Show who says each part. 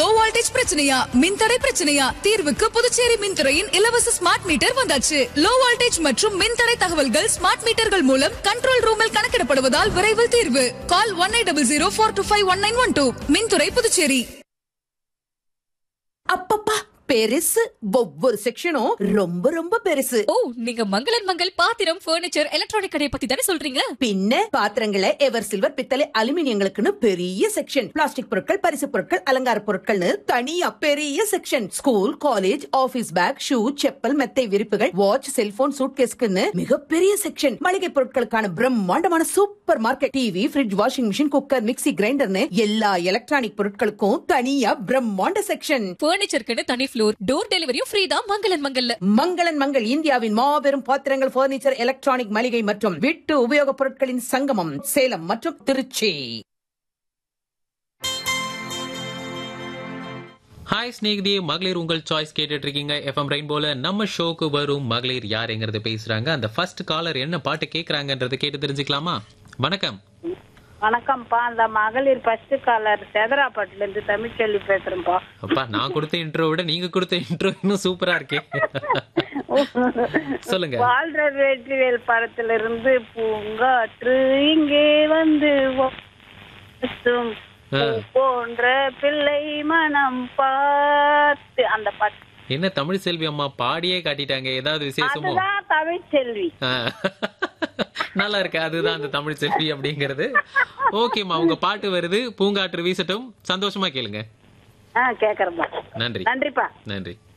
Speaker 1: Low voltage பிரச்சனையா மின்தடை பிரச்சனையா தீர்வுக்கு புதுச்சேரி மின்துறையின் இலவச ஸ்மார்ட் மீட்டர் வந்தாச்சு லோ வோல்டேஜ் மற்றும் மின்தடை தகவல்கள் ஸ்மார்ட் மீட்டர்கள் மூலம் கண்ட்ரோல் ரூமில் கணக்கிடப்படுவதால் விரைவில் தீர்வு call one eight double zero four two five one nine one two மின்துறை புதுச்சேரி
Speaker 2: அப்பப்பா பெருசு ஒவ்வொரு செக்ஷனும் ரொம்ப ரொம்ப பெருசு
Speaker 3: ஓ நீங்க மங்களன் மங்கள் பாத்திரம் பர்னிச்சர் எலக்ட்ரானிக் கடையை பத்தி தானே சொல்றீங்க
Speaker 2: பின்ன பாத்திரங்களை எவர் சில்வர் பித்தளை அலுமினியங்களுக்குன்னு பெரிய செக்ஷன் பிளாஸ்டிக் பொருட்கள் பரிசு பொருட்கள் அலங்கார பொருட்கள்னு தனியா பெரிய section school college office bag shoe chappal மெத்தை விரிப்புகள் வாட்ச் செல்போன் சூட்கேஸ்க்குன்னு மிகப்பெரிய செக்ஷன் மளிகை பொருட்களுக்கான பிரம்மாண்டமான supermarket TV fridge washing machine cooker mixie கிரைண்டர்னு எல்லா எலக்ட்ரானிக் பொருட்களுக்கும் தனியா பிரம்மாண்ட செக்ஷன்
Speaker 3: பர்னிச்சருக்குன்னு தனி ஃப்ளோர் டோர் டெலிவரியும் ஃப்ரீ தான் மங்களன் மங்கல்ல
Speaker 2: மங்களன் மங்கள் இந்தியாவின் மாபெரும் பாத்திரங்கள் பர்னிச்சர் எலக்ட்ரானிக் மளிகை மற்றும் வீட்டு உபயோகப் பொருட்களின் சங்கமம் சேலம் மற்றும் திருச்சி
Speaker 4: ஹாய் ஸ்நேகிதி மகளிர் உங்கள் சாய்ஸ் கேட்டுட்டு இருக்கீங்க எஃப்எம் ரெயின்போல நம்ம ஷோக்கு வரும் மகளிர் யாருங்கிறது பேசுறாங்க அந்த ஃபர்ஸ்ட் காலர் என்ன பாட்டு கேக்குறாங்கன்றத கேட்டு தெரிஞ்சுக்கலாமா வணக்கம்
Speaker 5: வணக்கம்ப்பா அந்த மகளிர் ஃபர்ஸ்ட் காலர் சேதராப்பட்டுல இருந்து தமிழ்ச்செல்வி பேசுறேன்ப்பா
Speaker 4: அப்பா நான் கொடுத்த இன்ட்ரோ விட நீங்க கொடுத்த இன்ட்ரோ இன்னும் சூப்பரா இருக்கே சொல்லுங்க
Speaker 5: வாழ்ற வெற்றிவேல் படத்துல இருந்து பூங்காற்று இங்கே வந்து வாசும் பூ போன்ற பிள்ளை மனம் பார்த்து அந்த பாட்டு
Speaker 4: என்ன தமிழ் செல்வி அம்மா பாடியே காட்டிட்டாங்க ஏதாவது விசேஷமோ
Speaker 5: அதுதான் தமிழ்ச்செல்வி
Speaker 4: ஆ. நல்லா இருக்கு அதுதான் அந்த தமிழ் செல்வி அப்படிங்கிறது ஓகேம்மா உங்க பாட்டு வருது பூங்காற்று வீசட்டும் சந்தோஷமா கேளுங்க
Speaker 5: ஆ கேக்குறேன்ப்பா
Speaker 4: நன்றி
Speaker 5: நன்றிப்பா
Speaker 4: நன்றி